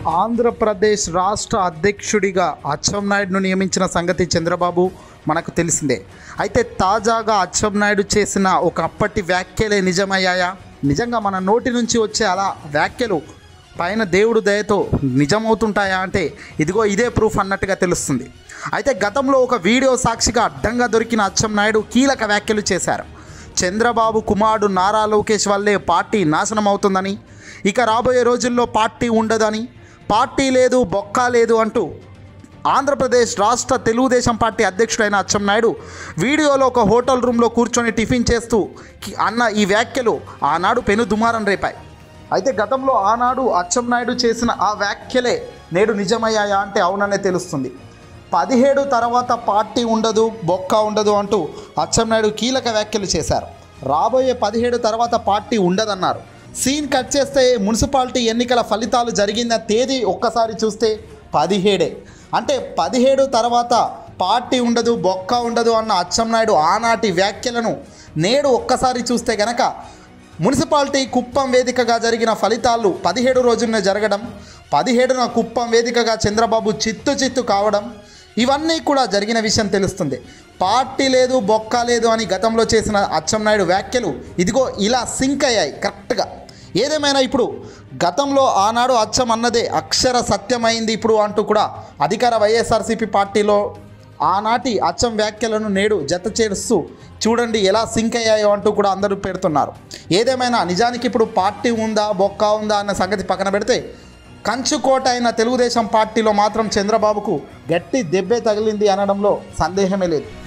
ఆంధ్రప్రదేశ్ రాష్ట్ర అధ్యక్షుడిగా అచ్చెన్నాయుడును నియమించిన సంగతి చంద్రబాబు మనకు తెలిసిందే అయితే తాజాగా అచ్చెన్నాయుడు చేసిన ఒక అప్పటి వ్యాఖ్యలే నిజమయ్యాయా నిజంగా మన నోటి నుంచి వచ్చే అలా వ్యాఖ్యలు పైన దేవుడు దయతో నిజమవుతుంటాయా అంటే ఇదిగో ఇదే ప్రూఫ్ అన్నట్టుగా తెలుస్తుంది అయితే గతంలో ఒక వీడియో సాక్షిగా అడ్డంగా దొరికిన అచ్చెన్నాయుడు కీలక వ్యాఖ్యలు చేశారు చంద్రబాబు కుమారుడు నారా లోకేష్ వల్లే పార్టీ నాశనం అవుతుందని ఇక రాబోయే రోజుల్లో పార్టీ ఉండదని పార్టీ లేదు బొక్క లేదు అంటూ ఆంధ్రప్రదేశ్ రాష్ట్ర తెలుగుదేశం పార్టీ అధ్యక్షుడైన అచ్చెన్నాయుడు వీడియోలో ఒక హోటల్ రూమ్లో కూర్చొని టిఫిన్ చేస్తూ కి- అన్న ఈ వ్యాఖ్యలు ఆనాడు పెను దుమారం రేపాయి అయితే గతంలో ఆనాడు అచ్చెన్నాయుడు చేసిన ఆ వ్యాఖ్యలే నేడు నిజమయ్యాయా అంటే అవుననే తెలుస్తుంది పదిహేడు తర్వాత పార్టీ ఉండదు బొక్క ఉండదు అంటూ అచ్చెన్నాయుడు కీలక వ్యాఖ్యలు చేశారు రాబోయే పదిహేడు తర్వాత పార్టీ ఉండదన్నారు సీన్ కట్ చేస్తే మున్సిపాలిటీ ఎన్నికల ఫలితాలు జరిగిన తేదీ ఒక్కసారి చూస్తే పదిహేడే అంటే పదిహేడు తర్వాత పార్టీ ఉండదు బొక్క ఉండదు అన్న అచ్చెన్నాయుడు ఆనాటి వ్యాఖ్యలను నేడు ఒక్కసారి చూస్తే గనక మున్సిపాలిటీ కుప్పం వేదికగా జరిగిన ఫలితాలు పదిహేడు రోజున జరగడం పదిహేడున కుప్పం వేదికగా చంద్రబాబు చిత్తు చిత్తు కావడం ఇవన్నీ కూడా జరిగిన విషయం తెలుస్తుంది పార్టీ లేదు బొక్క లేదు అని గతంలో చేసిన అచ్చెన్నాయుడు వ్యాఖ్యలు ఇదిగో ఇలా సింక్ అయ్యాయి కరెక్ట్గా ఏదేమైనా ఇప్పుడు గతంలో ఆనాడు అచ్చం అన్నదే అక్షర సత్యమైంది ఇప్పుడు అంటూ కూడా అధికార వైఎస్ఆర్సీపీ పార్టీలో ఆనాటి అచ్చం వ్యాఖ్యలను నేడు జత చేస్తూ చూడండి ఎలా సింక్ అయ్యాయో అంటూ కూడా అందరూ పెడుతున్నారు ఏదేమైనా నిజానికి ఇప్పుడు పార్టీ ఉందా బొక్క ఉందా అన్న సంగతి పక్కన పెడితే కంచుకోట అయిన తెలుగుదేశం పార్టీలో మాత్రం చంద్రబాబుకు గట్టి దెబ్బే తగిలింది అనడంలో సందేహమే లేదు